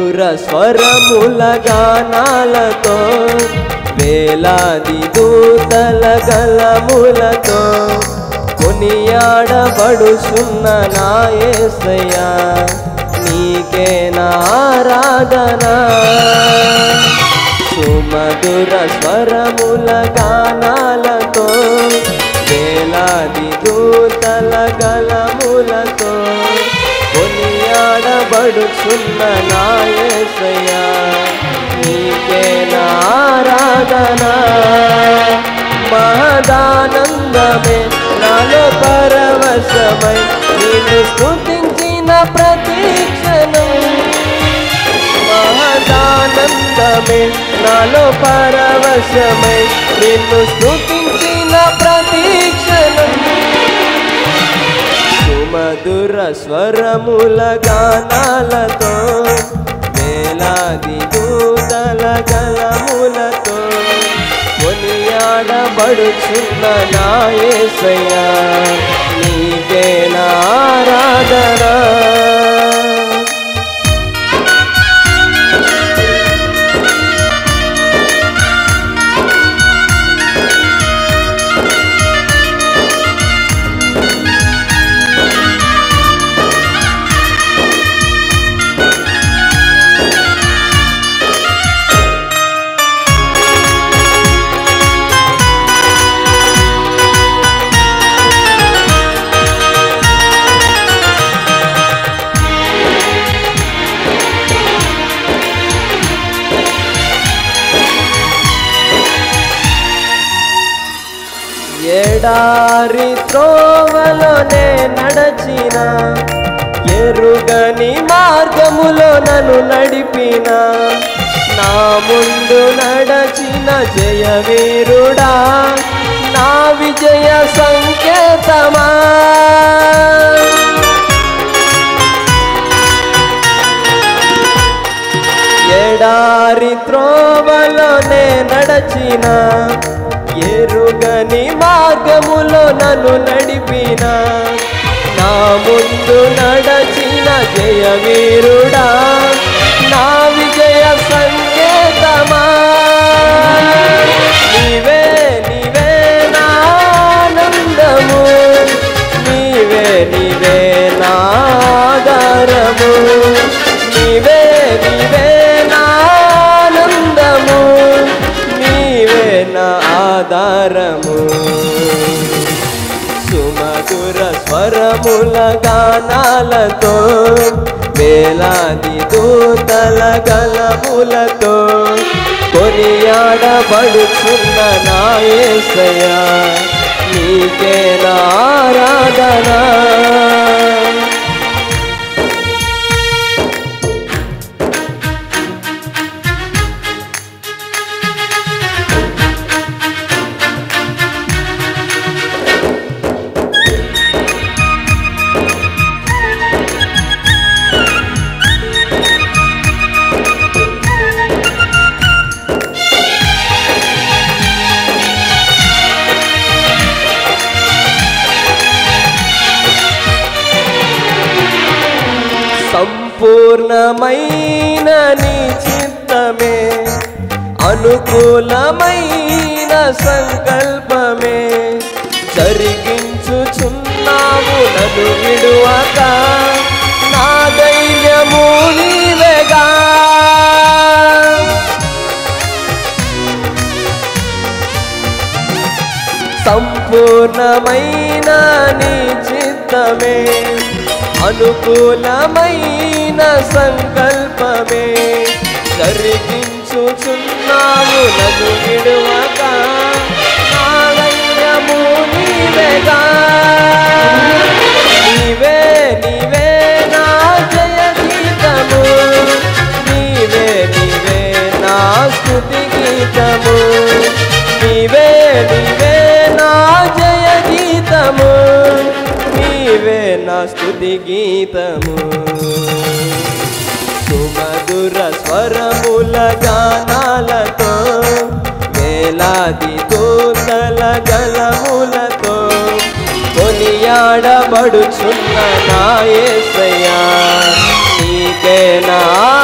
సుమధుర స్వరముల గానాలతో వేలాది దూతల గలములతో కొనియాడబడుచున్న నాయసయ్యా నీకే నారాధన సుమధుర స్వరముల గానాలతో వేలాది దూతల గలములతో కొనియాడబడుచున్న నాయసయ్యా నీకే నారాధన మహదానందమే నాలో పరవశమై నేను స్తుతించిన ప్రతీక్షణం మహదానందమే నాలో పరవశమై నిన్ను స్తుతించిన ప్రతీక్షణం సుమధుర స్వరముల గానాలతో వేలాది దూతల గలములతో కొనియాడబడుచున్న నాయసయ్యా నీకే నారాధన ఎడారి త్రోవలోనే నడచిన ఎరుగని మార్గములో నన్ను నడిపిన నా ముందు నడచిన జయవీరుడా నా విజయ సంకేతమా ఎడారి త్రోవలోనే నడచిన ఎరుగని మార్గములో నన్ను నడిపిన నా ముందు నడచిన జయవీరుడా నా విజయ సంకేతమా నీవే నీవే నా ఆనందము నీవే నీవే నా ఆధారము నీవే నీవే నా ఆనందము నీవే నా ఆధారము సుమధుర స్వరముల గానాలతో వేలాది దూతల గలములతో కొనియాడబడుచున్న నాయసయా నీకే నారాధన సంపూర్ణమైన నీ చిత్తమే అనుకూలమైన సంకల్పమే జరిగించుచున్నావు నన్ను విడువక నా ధైర్యము నీవేగా సంపూర్ణమైన నీ చిత్తమే అనుకూలమైన సంకల్పమే జరిగించుచున్నావు నన్ను విడువక నాగయ్యము నీవేగా నీవే నీవే నా జయ గీతము నీవే నీవే నా స్తుతి గీతము నీవే నీవే నా జయ గీతము నీవే నా స్తుతి గీతము సుమధుర స్వరముల గానాలతో వేలాది దూతల గలములతో కొనియాడబడుచున్న నాయసయ్యా నీకే నా